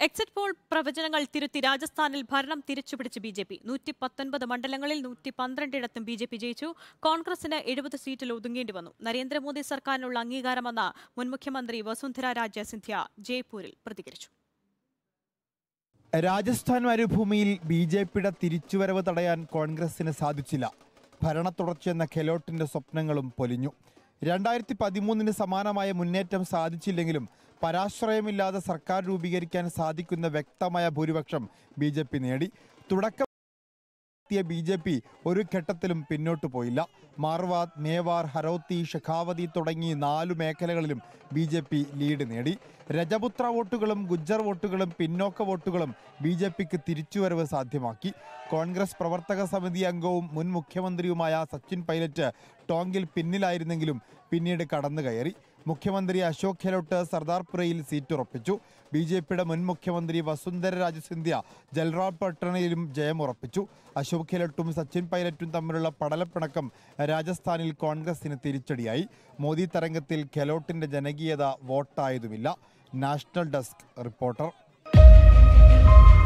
exit poll പ്രവചനങ്ങൾ തിരുത്തി രാജസ്ഥാനിൽ ഭരണം തിരിച്ചുപിടിച്ച് ബി ജെ പി നൂറ്റി പത്തൊൻപത് മണ്ഡലങ്ങളിൽ നൂറ്റി പന്ത്രണ്ടിടത്തും ബി ജെ പി ജയിച്ചു കോൺഗ്രസിന് എഴുപത് സീറ്റിൽ ഒതുങ്ങേണ്ടി വന്നു നരേന്ദ്രമോദി സർക്കാരിനുള്ള അംഗീകാരമെന്ന് മുൻ മുഖ്യമന്ത്രി വസുന്ധര രാജ സിന്ധ്യ ജയ്പൂരിൽ പ്രതികരിച്ചു രാജസ്ഥാൻ മരുഭൂമിയിൽ ബി ജെ പിയുടെ തിരിച്ചുവരവ് തടയാൻ കോൺഗ്രസിന് സാധിച്ചില്ല ഭരണ തുടർച്ചയെന്ന ഖെലോട്ടിന്റെ സ്വപ്നങ്ങളും പൊലിഞ്ഞു രണ്ടായിരത്തി പതിമൂന്നിന് സമാനമായ മുന്നേറ്റം സാധിച്ചില്ലെങ്കിലും പരാശ്രയമില്ലാതെ സർക്കാർ രൂപീകരിക്കാൻ സാധിക്കുന്ന വ്യക്തമായ ഭൂരിപക്ഷം ബി ജെ പി നേടി തുടക്കം എത്തിയ ബി ജെ പി ഒരു ഘട്ടത്തിലും പിന്നോട്ടു പോയില്ല മാർവാദ് മേവാർ ഹരോത്തി ഷെഖാവതി തുടങ്ങി നാലു മേഖലകളിലും ബി ജെ പി ലീഡ് നേടി രജപുത്ര വോട്ടുകളും ഗുജ്ജർ വോട്ടുകളും പിന്നോക്ക വോട്ടുകളും ബി ജെ പിക്ക് തിരിച്ചുവരവ് സാധ്യമാക്കി കോൺഗ്രസ് പ്രവർത്തക സമിതി അംഗവും മുൻ മുഖ്യമന്ത്രിയുമായ സച്ചിൻ പൈലറ്റ് ടോങ്കിൽ പിന്നിലായിരുന്നെങ്കിലും പിന്നീട് കടന്നുകയറി മുഖ്യമന്ത്രി അശോക് ഗെഹ്ലോട്ട് സർദാർപുരയിൽ സീറ്റ് ഉറപ്പിച്ചു ബി ജെ പിയുടെ മുൻ മുഖ്യമന്ത്രി വസുന്ധര രാജ സിന്ധ്യ ജൽറാം പട്ടണയിലും ജയമുറപ്പിച്ചു അശോക് ഗെഹ്ലോട്ടും സച്ചിൻ പൈലറ്റും തമ്മിലുള്ള പടലപ്പിണക്കം രാജസ്ഥാനിൽ കോൺഗ്രസിന് തിരിച്ചടിയായി മോദി തരംഗത്തിൽ ഗെഹ്ലോട്ടിന്റെ ജനകീയത വോട്ടായതുമില്ല നാഷണൽ ഡെസ്ക് റിപ്പോർട്ടർ